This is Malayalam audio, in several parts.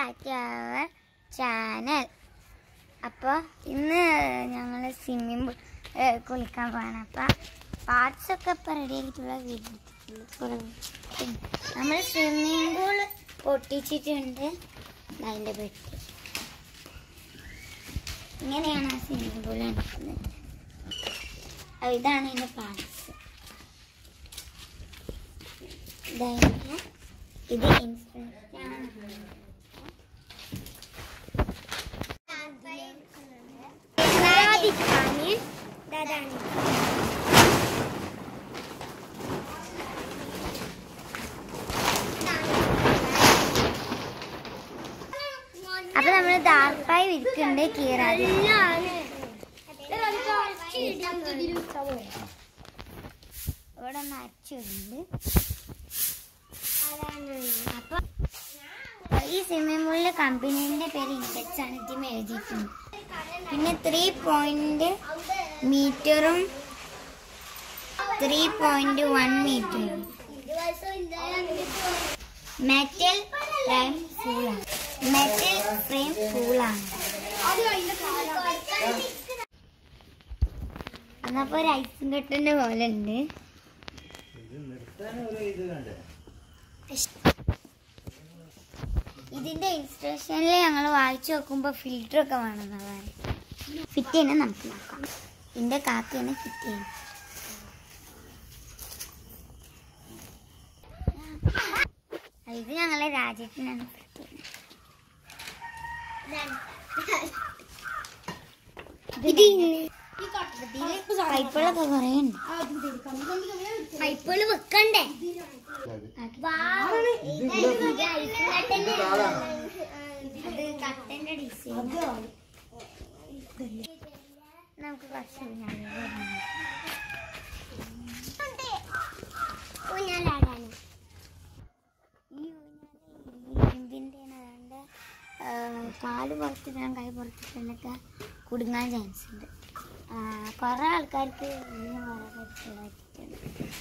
ബാക്ക് ടു അവർ ചാനൽ അപ്പോൾ ഇന്ന് ഞങ്ങൾ സ്വിമ്മിങ് പൂൾ കുളിക്കാൻ പോകണം അപ്പം പാർട്സ് ഒക്കെ ഇപ്പം റെഡി ആയിട്ടുള്ള വീട്ടിൽ നമ്മൾ സ്വിമ്മിങ് പൂൾ പൊട്ടിച്ചിട്ടുണ്ട് അതിൻ്റെ പെട്ടി ഇങ്ങനെയാണ് ആ സ്വിമ്മിങ് പൂൾ നടക്കുന്നത് അപ്പോൾ ഇതാണ് അതിൻ്റെ പാർട്സ് ഇതായിട്ട് ഇത് ഇൻസ്ട്രക്ഷൻ ആണ് സാധിക്കാന് ദാദാണ് അപ്പൊ നമ്മള് ദാർപ്പായി വിരിക്കുന്നുണ്ട് കീറാതി ഇവിടെ ഒന്ന് അച്ചുണ്ട് അപ്പൊ ഈ സ്വിമ്മിംഗ് പൂളിലെ കമ്പനീന്റെ പേര് ഇൻഡെക്സ് ആണ് ഇതിന് എഴുതിയിട്ടുണ്ട് പിന്നെ ത്രീ പോയിന്റ് മീറ്ററും ത്രീ പോയിന്റ് വൺ മീറ്ററും മെറ്റൽ ഫ്രെയിം ഫൂളാണ് മെറ്റൽ ഫ്രെയിം ഫൂളാണ് എന്നപ്പോ ഒരു ഐസും കെട്ടിന്റെ പോലെ ഉണ്ട് ഇതിന്റെ ഇൻസ്ട്രക്ഷനിൽ ഞങ്ങൾ വായിച്ചു നോക്കുമ്പോൾ ഫിൽറ്റർ ഒക്കെ വേണമെന്നതാണ് ഫിറ്റ് ചെയ്യുന്നത് നമുക്ക് നോക്കാം ഇതിന്റെ കാക്കയാണ് ഫിറ്റ് ചെയ്യുന്നത് ഇത് ഞങ്ങളെ രാജ്യത്തിനാണ് ഫിറ്റ് ചെയ്യുന്നത് പൈപ്പുകളൊക്കെ കുറേ ഉണ്ട് പൈപ്പുകൾ വെക്കണ്ടേ അത് കട്ടന്റെ ഡിസൈൻ നമുക്ക് കുറച്ച് ഊഞ്ഞാലാടാണ് ഈ ഊഞ്ഞാല് ഇരുമ്പിൻ്റെ അതുകൊണ്ട് കാല് പുറത്തിടാൻ കൈ പുറത്തിട്ടാലൊക്കെ കുടുങ്ങാൻ ചാൻസ് ഉണ്ട് കുറേ ആൾക്കാർക്ക് ഇതിന് കുറേ പരിചയമായിട്ടുണ്ട്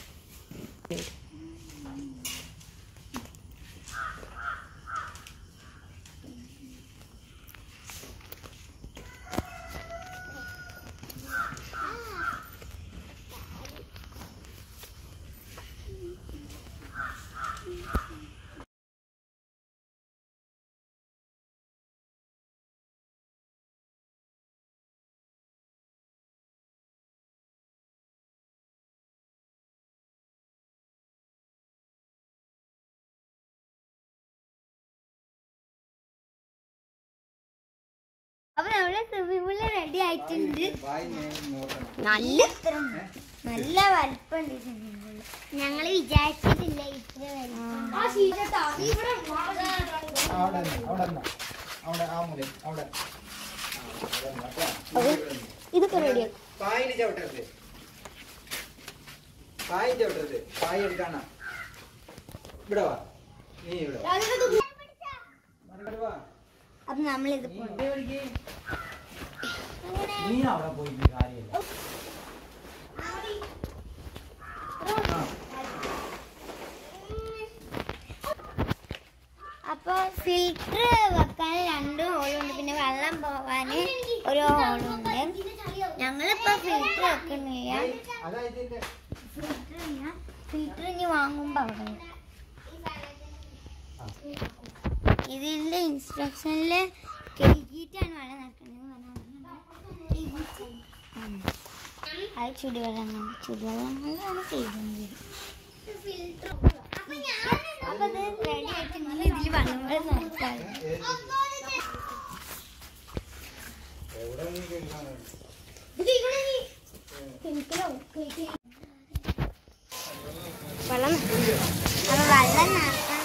അപ്പൊ നമ്മുടെ സ്വിമ്മിംഗ് പൂള് റെഡി ആയിട്ടുണ്ട് നല്ല നല്ല വലിപ്പമുണ്ട് സ്വിമ്മിംഗ് പൂള് ഞങ്ങൾ വിചാരിച്ചിട്ടില്ല ഇത്ര അവിടെ നിന്ന്, അവിടെ നിന്ന്. അവിടെ ആ മുറി അവിടെ ഇതൊക്കെ റെഡിയാക്കും പായില് ചവിട്ടരുത് പായി ചവിട്ടരുത് പായി എടുക്കാണ ഇവിടെ വാ നീ ഇവിടെ വാ. ഇവിടെ വാ. അപ്പൊ നമ്മളിത് പോണം നീ ഇവിടേക്ക്. നീ അവിടെ പോയി കാര്യമില്ല ആ അപ്പൊ ഫിൽറ്റർ വെക്കാൻ രണ്ട് ഹോളുണ്ട് പിന്നെ വെള്ളം പോവാൻ ഒരു ഹോളുണ്ട് ഞങ്ങളിപ്പോ ഫിൽറ്റർ വെക്കുന്നില്ല അതായത് ഇതിന്റെ ഫിൽറ്റർ ഇല്ല ഫിൽറ്റർ ഇനി വാങ്ങുമ്പോ അവിടെ വെക്കും. ഇതിന്റെ ഇൻസ്ട്രക്ഷനിൽ കഴുകിയിട്ടാണ് വെള്ളം നടക്കുന്നത് അത് ചുടുവെള്ളം ചുടുവെള്ളം കൊണ്ടാണ് കഴുകുന്നത് അപ്പൊ ഇത് റെഡി ആയിട്ട് നിങ്ങൾ ഇതിൽ വെള്ളം കൂടെ നടത്താറ് എവിടെ നീ കേൾക്കാനാണ്? വെള്ളം അപ്പൊ വെള്ളം നടത്താൻ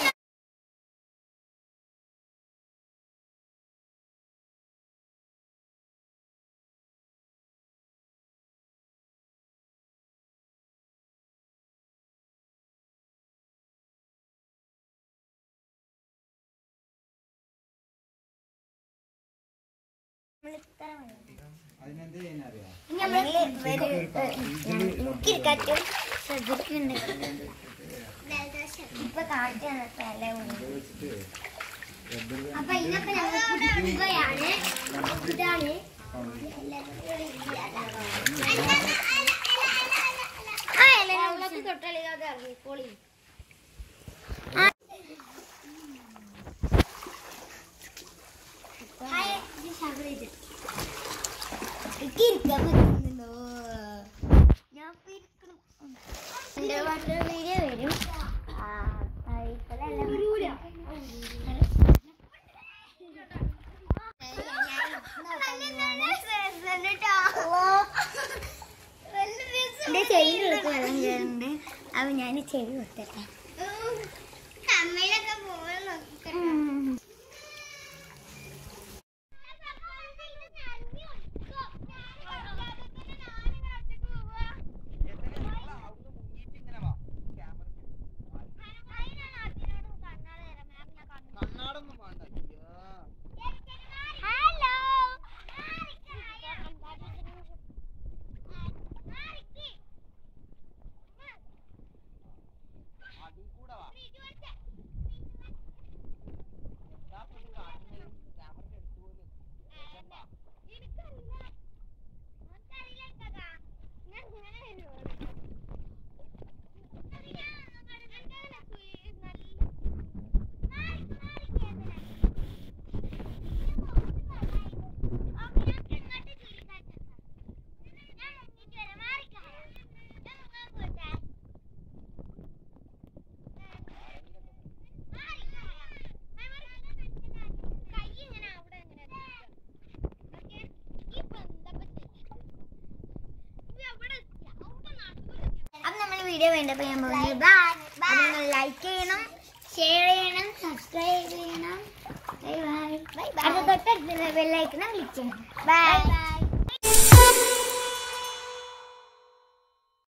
അതിനെന്ത് ചെയ്യാനറിയാം മുക്കിരിക്കാറ്റും ശ്രദ്ധിക്കുന്നുണ്ട് ഇപ്പൊ കാറ്റാണ് തല വെച്ചിട്ട് അപ്പൊ ഇതൊക്കെ ഞങ്ങൾ കുടിക്കുകയാണ് ഇതാണ് ആ ഇല തൊട്ടളി ഇറങ്ങിക്കോളി ഇരിക്കാൻ പറ്റുന്നുണ്ടോ ഞാൻ ഇപ്പൊ ഇരിക്കണം എന്റെ വാട്ടർ വീഡിയോ വരും ആ, ആ, ഇപ്പോഴല്ല. എന്റെ ചെവിയിൽ എടുത്ത് വെള്ളം കയറുന്നുണ്ട് അപ്പൊ ഞാൻ ചെവി കൊടുത്തട്ടെ കമ്മലൊക്കെ പോകാൻ നോക്കിക്കട്ടെ കണ്ണാടൊന്നും വേണ്ട അയ്യോ. ഹലോ അതിൽ കൂടെ വാ. എന്താ ഇപ്പൊ ഇത് കാട്ടുന്നത്? ക്യാമറയുടെ അടുത്ത് പോലും വേഗം വാ. അപ്പൊ നമ്മൾ വീഡിയോ വേണ്ടപ്പോ ഞാൻ പോകുന്നത് ബൈ അപ്പൊ നിങ്ങൾ ലൈക്ക് ചെയ്യണം ഷെയർ ചെയ്യണം സബ്സ്ക്രൈബ് ചെയ്യണം ബൈ ബൈ ബൈ തൊട്ടടുത്തുള്ള ബെല്ലൈക്കണം ക്ലിക്ക് ചെയ്യണം ബൈ ബൈ